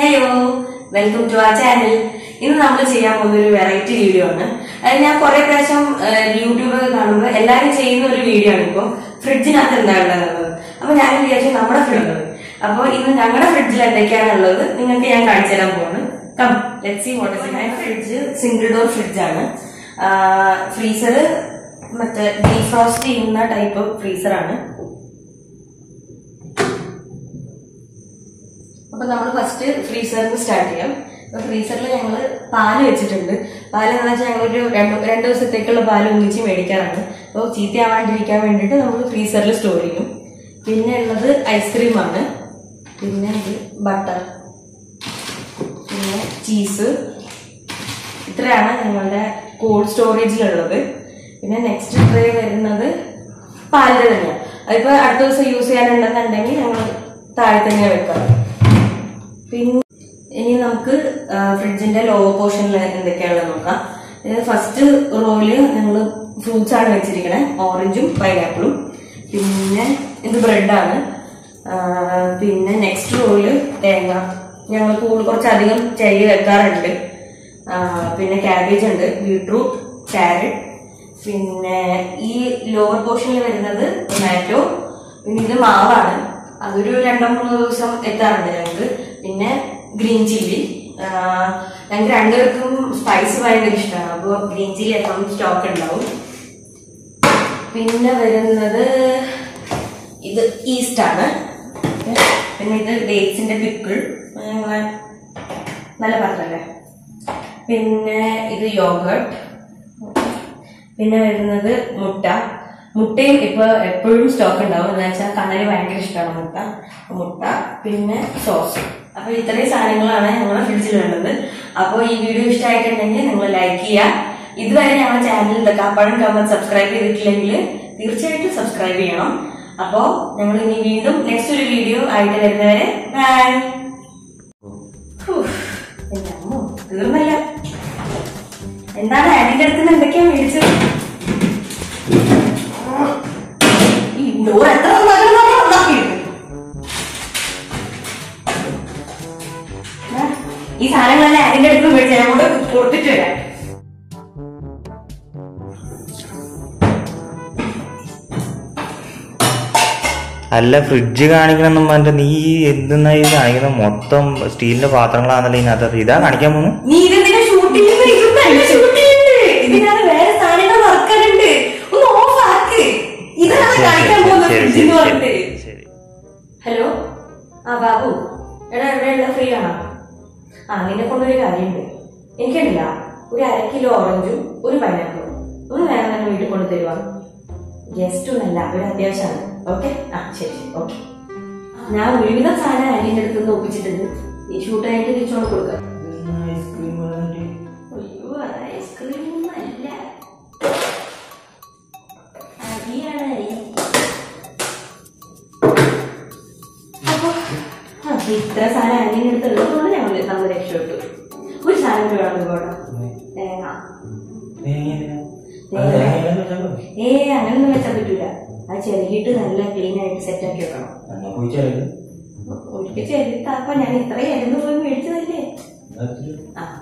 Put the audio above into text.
Hello welcome to ആ channel ഇന്ന് നമ്മൾ ചെയ്യാൻ പോകുന്ന ഒരു വെറൈറ്റി വീഡിയോ ആണ് അത് ഞാൻ കുറെ പ്രാവശ്യം യൂട്യൂബ് കാണുമ്പോൾ എല്ലാവരും ചെയ്യുന്ന ഒരു വീഡിയോ ആണ് ഇപ്പൊ ഫ്രിഡ്ജിനകത്ത് എന്താണുള്ളത് അപ്പൊ ഞാൻ വിചാരിച്ചു നമ്മുടെ ഫ്രിഡ്ജ് അപ്പൊ ഇന്ന് ഞങ്ങളുടെ ഫ്രിഡ്ജിൽ എന്തൊക്കെയാണുള്ളത് നിങ്ങൾക്ക് ഞാൻ കാണിച്ചു തരാൻ പോകുന്നു come let see what is fridge single door fridge ആണ് ഫ്രീസർ മറ്റേ ഡീഫ്രോസ്റ്റ് ചെയ്യുന്ന ടൈപ്പ് ഫ്രീസർ ആണ് അപ്പൊ നമ്മൾ ഫസ്റ്റ് ഫ്രീസറിന് സ്റ്റാർട്ട് ചെയ്യാം അപ്പൊ ഫ്രീസറിൽ ഞങ്ങൾ പാല് വെച്ചിട്ടുണ്ട് പാല് എന്ന് വെച്ചാൽ ഞങ്ങൾ ഒരു രണ്ട് രണ്ട് ദിവസത്തേക്കുള്ള പാല് ഒന്നിച്ച് മേടിക്കാറാണ് അപ്പോൾ ചീത്തയാവാണ്ടിരിക്കാൻ വേണ്ടിയിട്ട് നമ്മൾ ഫ്രീസറിൽ സ്റ്റോർ ചെയ്യും പിന്നെ ഉള്ളത് ഐസ്ക്രീമാണ് പിന്നെ ഇത് ബട്ടർ പിന്നെ ചീസ് ഇത്രയാണ് ഞങ്ങളുടെ കോൾഡ് സ്റ്റോറേജിലുള്ളത് പിന്നെ നെക്സ്റ്റ് ട്രേ വരുന്നത് പാലിന്റെ തന്നെയാണ് അതിപ്പോ അടുത്ത ദിവസം യൂസ് ചെയ്യാനുണ്ടെന്നുണ്ടെങ്കിൽ ഞങ്ങൾ താഴെ തന്നെ വെക്കാം പിന്നെ ഇനി നമുക്ക് ആ, ഫ്രിഡ്ജിന്റെ ലോവർ പോർഷനിൽ എന്തൊക്കെയാണെന്ന് നോക്കാം ഫസ്റ്റ് റോയില് ഞങ്ങൾ ഫ്രൂട്ട്സ് ആണ് വെച്ചിരിക്കണേ ഓറഞ്ചും പൈനാപ്പിളും പിന്നെ ഇത് ബ്രെഡാണ് പിന്നെ നെക്സ്റ്റ് റോയില് തേങ്ങ ഞങ്ങൾ കൂടുതൽ കുറച്ചധികം ചെയ്ത് വെക്കാറുണ്ട് ആ, പിന്നെ ക്യാബേജ് ഉണ്ട് ബീട്രൂട്ട് ക്യാരറ്റ് പിന്നെ ഈ ലോവർ പോർഷനിൽ വരുന്നത് ടൊമാറ്റോ പിന്നെ ഇത് മാവാണ് അതൊരു രണ്ടോ മൂന്നോ ദിവസം എത്താറുണ്ട് ഞങ്ങൾക്ക് പിന്നെ ഗ്രീൻ ചില്ലി ഞങ്ങൾക്ക് രണ്ടുപേർക്കും സ്പൈസ് ഭയങ്കര ഇഷ്ടമാണ് അപ്പോൾ ഗ്രീൻ ചില്ലി എപ്പോഴും സ്റ്റോക്ക് ഉണ്ടാവും പിന്നെ വരുന്നത് ഇത് ഈസ്റ്റ് ആണ് പിന്നെ ഇത് ഡേറ്റ്സിന്റെ പിക്കിൾ നല്ല പാത്രല്ലേ പിന്നെ ഇത് യോഗട്ട് പിന്നെ വരുന്നത് മുട്ട മുട്ടയും ഇപ്പൊ എപ്പോഴും സ്റ്റോക്ക് ഉണ്ടാവും എന്ന് വെച്ചാൽ കണ്ണന് ഭയങ്കര ഇഷ്ടമാണ് മുട്ട മുട്ട പിന്നെ സോസ് അപ്പൊ ഇത്രയും സാധനങ്ങളാണ് ഞങ്ങളുടെ ഫ്രിഡ്ജിൽ ഉള്ളത് അപ്പോൾ ഈ വീഡിയോ ഇഷ്ടമായിട്ടുണ്ടെങ്കിൽ നിങ്ങൾ ലൈക്ക് ചെയ്യുക ഇതുവരെ ഞങ്ങളുടെ ചാനൽ കാപ്പാടൻ കമ്മൽ സബ്സ്ക്രൈബ് ചെയ്തിട്ടില്ലെങ്കിൽ തീർച്ചയായിട്ടും സബ്സ്ക്രൈബ് ചെയ്യണം അപ്പോൾ ഞങ്ങൾ ഇനി വീണ്ടും നെക്സ്റ്റ് ഒരു വീഡിയോ ആയിട്ട് വരുന്നവരെ ബൈ എന്റെ അമ്മോ തീർന്നല്ല എന്താണ് ആന്റിന്റെ അടുത്ത് നിന്ന് എന്തൊക്കെയാ മേടിച്ചത് ഈ ഡോർ എത്ര നന്നാക്കണം നന്നാക്കിയിരുന്നു ഈ സാധനങ്ങളെല്ലാം ആന്റിന്റെ അടുത്ത് നിന്ന് മേടിച്ച് ഞാൻ കൊണ്ട് കൊടുത്തിട്ട് വരാം അല്ല ഫ്രിഡ്ജ് കാണിക്കണം പറഞ്ഞിട്ട് നീ എന്തെന്നാ ഈ കാണിക്കുന്നത് മൊത്തം സ്റ്റീലിന്റെ പാത്രങ്ങളാണല്ലോ ഇതിനകത്ത് ഇതാ കാണിക്കാൻ പോകുന്നു നീ ഇതെന്തിനാ ഷൂട്ട് ചെയ്യുന്നത് ഇതൊന്നല്ല ഷൂട്ട് ചെയ്യുന്നത് ഇതിനകത്ത് വേറെ സാധനങ്ങൾ വർക്കാനുണ്ട് ഒന്ന് ഓഫ് ആക്ക് ഇതാണ് ശരി, കാണിക്കാൻ ശരി, പോകുന്ന ശരി, ഫ്രിഡ്ജ് എന്ന് ശരി, പറഞ്ഞിട്ട് ശരി. ഹലോ ആ ബാബു എടാ എവിടെയുള്ള ഫ്രീ ആണോ ആ നിന്നെ കൊണ്ടൊരു കാര്യമുണ്ട് എനിക്കുണ്ടില്ല ഒരു അര കിലോ ഓറഞ്ചും ഒരു പൈനാപ്പിളും ഒന്ന് വേറെ തന്നെ വീട്ടിൽ കൊണ്ട് തരുവാ ഗസ്റ്റ് ഒന്നല്ല ഒരു അത്യാവശ്യമാണ് ഓക്കെ ആ ശരി ശരി ഓക്കെ ഞാൻ ഒരുവിധം സാധനം ആന്റിന്റെ അടുത്ത് നിന്ന് ഒപ്പിച്ചിട്ടുണ്ട് ഈ ഷൂട്ട് കഴിഞ്ഞിട്ട് തിരിച്ചോണ്ട് കൊടുക്കാം അയ്യോ അത് ഐസ്ക്രീം ഒന്നും അല്ല അരിയാണ് അരി അപ്പൊ ആ, ഇത്ര സാധനം അനിയൻ്റെ അടുത്ത് ഉള്ളതുകൊണ്ട് ഞങ്ങൾ നമ്മൾ രക്ഷപ്പെട്ടു ഒരു സാധനം കൂടി വേണം കേട്ടോ തേങ്ങ ഏ അങ്ങനൊന്നും വെച്ചാൽ പറ്റൂല അത് ചെറുകിട്ട് നല്ല ക്ലീൻ ആയിട്ട് സെറ്റ് ആക്കി വെക്കണം ഒരിക്കൽ ചെറുത്താ അപ്പൊ ഞാൻ ഇത്രയും എരുന്ന് പോയി മേടിച്ചതല്ലേ ആ